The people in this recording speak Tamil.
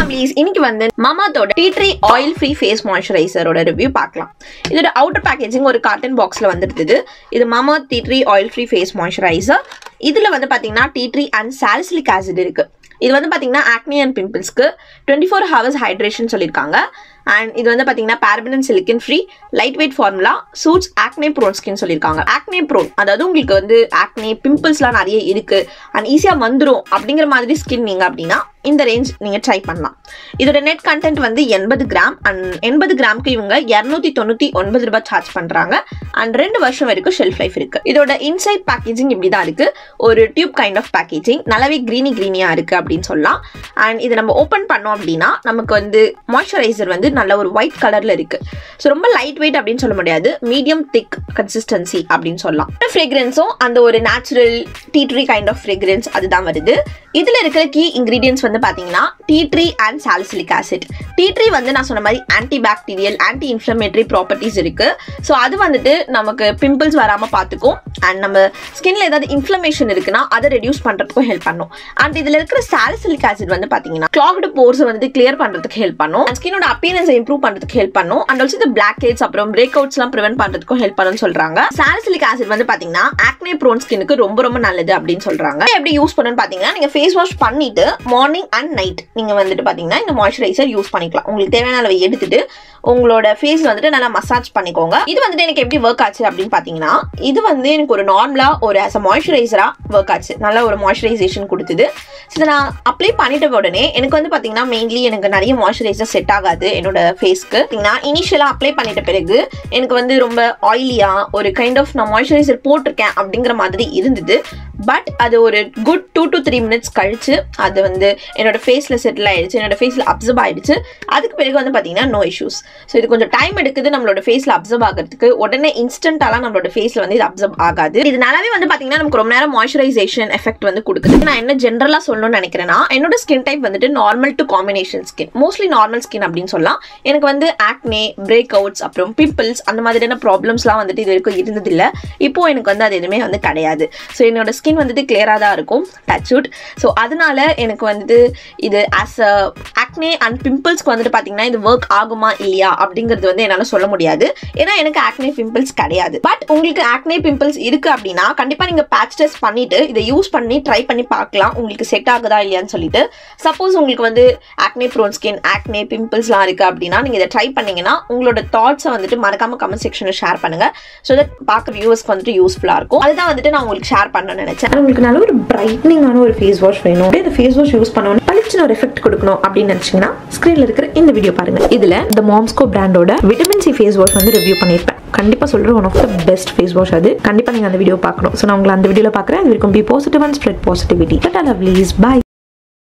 ப்ளீஸ் இன்னைக்கு வந்து மாமாத்தோட tea tree oil free face மாய்ஸ்சரைசரோட ரிவ்யூ பார்க்கலாம் இதோட அவுட்டர் பேக்கேஜிங் ஒரு காட்டன் பாக்ஸில் வந்துருது இது மாமா tea tree oil free face moisturiser இதில் வந்து பார்த்தீங்கன்னா tea tree and salicylic acid இருக்கு இது வந்து பார்த்தீங்கன்னா ஆக்னி அண்ட் பிம்பிள்ஸ்க்கு டுவெண்ட்டி ஃபோர் ஹவர்ஸ் ஹைட்ரேஷன் சொல்லியிருக்காங்க அண்ட் இது வந்து பார்த்தீங்கன்னா paraben and silicone free light weight formula suits acne prone skin சொல்லியிருக்காங்க ஆக்னே ப்ரோன் அதாவது உங்களுக்கு வந்து ஆக்னே பிம்பிள்ஸ்லாம் நிறைய இருக்கு அண்ட் ஈஸியாக வந்துடும் அப்படிங்கிற மாதிரி ஸ்கின் நீங்கள் அப்படின்னா இந்த ரேஞ்ச் நீங்கள் ட்ரை பண்ணலாம் இதோட நெட் கண்டென்ட் வந்து எண்பது கிராம் அண்ட் எண்பது கிராம்க்கு இவங்க இரநூத்தி தொண்ணூற்றி ஒன்பது ரூபாய் சார்ஜ் பண்ணுறாங்க அண்ட் ரெண்டு வருஷம் வரைக்கும் ஷெல்ஃப் லைஃப் இருக்கு இதோட இன்சைட் பேக்கேஜிங் இப்படி தான் இருக்கு ஒரு டியூப் கைண்ட் ஆஃப் பேக்கேஜிங் நல்லாவே க்ரீனி க்ரீனியாக இருக்கு அப்படின்னு சொல்லலாம் அண்ட் இதை நம்ம ஓப்பன் பண்ணோம் அப்படின்னா நமக்கு வந்து மாய்ஸ்சரைசர் வந்து நல்ல ஒரு ஒயிட் கலர்ல இருக்கு ஸோ ரொம்ப லைட் வெயிட் அப்படின்னு சொல்ல முடியாது மீடியம் திக் கன்சிஸ்டன்சி அப்படின்னு சொல்லலாம் ஃப்ரேக்ரன்ஸும் அந்த ஒரு natural tea tree kind of fragrance அதுதான் வருது இதில் இருக்கிற கீ இன்க்ரீடியன்ஸ் வந்து பார்த்தீங்கன்னா tea tree and salicylic acid tea tree வந்து நான் சொன்ன மாதிரி anti bacterial anti inflammatory properties இருக்கு ஸோ அது வந்துட்டு நமக்கு பிம்பிள்ஸ் வராமல் பார்த்துக்கும் அண்ட் நம்ம ஸ்கின்ல ஏதாவது இன்ஃப்ளமேஷன் இருக்குன்னா அதை ரெடியூஸ் பண்ணுறதுக்கும் ஹெல்ப் பண்ணும் அண்ட் இதில் இருக்கிற சாலிசிலிக் ஆசிட் வந்து பார்த்தீங்கன்னா கிளாக்டு போர்ஸை வந்து கிளியர் பண்ணுறதுக்கு ஹெல்ப் பண்ணும் ஸ்கினோட அப்பியரன்ஸை இம்ப்ரூவ் பண்ணுறதுக்கு ஹெல்ப் பண்ணும் அண்ட் ஆல்சோ இந்த பிளாக் ஹெட்ஸ் அப்புறம் பிரேக் அவுட்ஸ்லாம் ப்ரிவென்ட் பண்ணுறதுக்கும் ஹெல்ப் பண்ணுன்னு சொல்றாங்க சாலிசிலிக் ஆசிட் வந்து பார்த்தீங்கன்னா ஆக்னே ப்ரோன் ஸ்கினுக்கு ரொம்ப ரொம்ப நல்லது அப்படின்னு சொல்றாங்க எப்படி யூஸ் பண்ணணும்னு பார்த்தீங்கன்னா நீங்கள் ஃபேஸ் வாஷ் பண்ணிட்டு மார்னிங் அண்ட் நைட் நீங்கள் வந்துட்டு பார்த்தீங்கன்னா இந்த மாய்ஸ்சரைசர் யூஸ் பண்ணிக்கலாம் உங்களுக்கு தேவையான அளவை எடுத்துட்டு உங்களோட ஃபேஸ் வந்துட்டு நல்லா மசாஜ் பண்ணிக்கோங்க இது வந்துட்டு எனக்கு எப்படி ஒர்க் ஆச்சு அப்படின்னு பார்த்தீங்கன்னா இது வந்து எனக்கு ஒரு நார்மலாக ஒரு ஆஸ் அ மாய்ஸ்சரைசராக ஒர்க் ஆச்சு நல்ல ஒரு மாய்ஸ்சரைசேஷன் கொடுத்தது இதை நான் அப்ளை பண்ணிட்ட உடனே எனக்கு வந்து பார்த்தீங்கன்னா மெயின்லி எனக்கு நிறைய மாய்ஸ்சரைசர் செட் ஆகாது என்னோட ஃபேஸ்க்கு பார்த்தீங்கன்னா இனிஷியலாக அப்ளை பண்ணிட்ட பிறகு எனக்கு வந்து ரொம்ப ஆயிலியாக ஒரு கைண்ட் ஆஃப் நான் மாய்ஸ்சரைசர் போட்டிருக்கேன் அப்படிங்கிற மாதிரி இருந்தது பட் அது ஒரு good two to three minutes கழிச்சு அது வந்து என்னோட ஃபேஸில் செட்டில் ஆயிடுச்சு என்னோட ஃபேஸில் அப்சர்வ் ஆயிடுச்சு அதுக்கு பிறகு வந்து பார்த்தீங்கன்னா நோ இஷ்யூஸ் ஸோ இது கொஞ்சம் டைம் எடுக்குது நம்மளோட ஃபேஸில் அப்சர்வ் ஆகிறதுக்கு உடனே இன்ஸ்டன்ட்டாலாம் நம்மளோட ஃபேஸில் வந்து இது அப்சர்வ் ஆகாது இது நல்லாவே வந்து பார்த்தீங்கன்னா நமக்கு ரொம்ப நேரம் மாய்ஸ்சரைசேஷன் எஃபெக்ட் வந்து கொடுக்குது நான் என்ன ஜென்ரலாக சொல்லணும்னு நினைக்கிறேன்னா என்னோட ஸ்கின் டைப் வந்துட்டு normal to combination skin mostly normal skin அப்படின்னு சொல்லலாம் எனக்கு வந்து ஆக்னே பிரேக் அவுட்ஸ் அப்புறம் பிம்பிள்ஸ் அந்த மாதிரியான ப்ராப்ளம்ஸ்லாம் வந்துட்டு இது வரைக்கும் இருந்ததில்லை இப்போ எனக்கு வந்து அது எதுவுமே வந்து கிடையாது ஸோ என்னோட ஸ்கின் வந்துட்டு கிளியராக தான் இருக்கும் டச்வுட் ஸோ அதனால எனக்கு வந்துட்டு இது ஆஸ் அ ஆக்னே அண்ட் பிம்பிள்ஸ்க்கு வந்துட்டு பார்த்தீங்கன்னா இது ஒர்க் ஆகுமா இல்லையா அப்படிங்கிறது வந்து என்னால் சொல்ல முடியாது ஏன்னா எனக்கு ஆக்னே பிம்பிள்ஸ் கிடையாது பட் உங்களுக்கு ஆக்னே பிம்பிள்ஸ் இருக்கு அப்படின்னா கண்டிப்பாக நீங்கள் பேட்ச் டெஸ்ட் பண்ணிட்டு இதை யூஸ் பண்ணி ட்ரை பண்ணி பார்க்கலாம் உங்களுக்கு செட் ஆகுதா இல்லையான்னு சொல்லிட்டு சப்போஸ் உங்களுக்கு வந்து ஆக்னே ப்ரோன் ஸ்கின் ஆக்னே பிம்பிள்ஸ்லாம் இருக்கு அப்படின்னா நீங்கள் இதை ட்ரை பண்ணீங்கன்னா உங்களோட தாட்ஸை வந்துட்டு மறக்காம கமெண்ட் செக்ஷனில் ஷேர் பண்ணுங்க ஸோ தட் பார்க்குற வியூவர்ஸ்க்கு வந்துட்டு யூஸ்ஃபுல்லாக இருக்கும் அதுதான் வந்துட்டு நான் உங்களுக்கு ஷேர் பண்ண நினைச்சேன் உங்களுக்கு நல்ல ஒரு பிரைட்னிங்கான ஒரு ஃபேஸ் வாஷ் வேணும் அப்படியே அந்த ஃபேஸ் வாஷ் யூஸ் பண்ணணும் பளிச்சுன்னு ஒரு எஃபெக்ட் கொடுக்கணும் அப்படின்னு நினைச்சீங்கன்னா ஸ்க்ரீன்ல இருக்கிற இந்த வீடியோ பாருங்க இதுல இந்த மாம்ஸ்கோ பிராண்டோட விட்டமின் சி ஃபேஸ் வாஷ் வந்து ரிவ்யூ பண்ணியிருப்பேன் கண்டிப்பா சொல்றேன் one of the best face wash அது கண்டிப்பா நீங்க அந்த வீடியோ பார்க்கணும் ஸோ நான் உங்களை அந்த வீடியோல பார்க்குறேன் அது இருக்கும் be positive and spread positivity but I love please by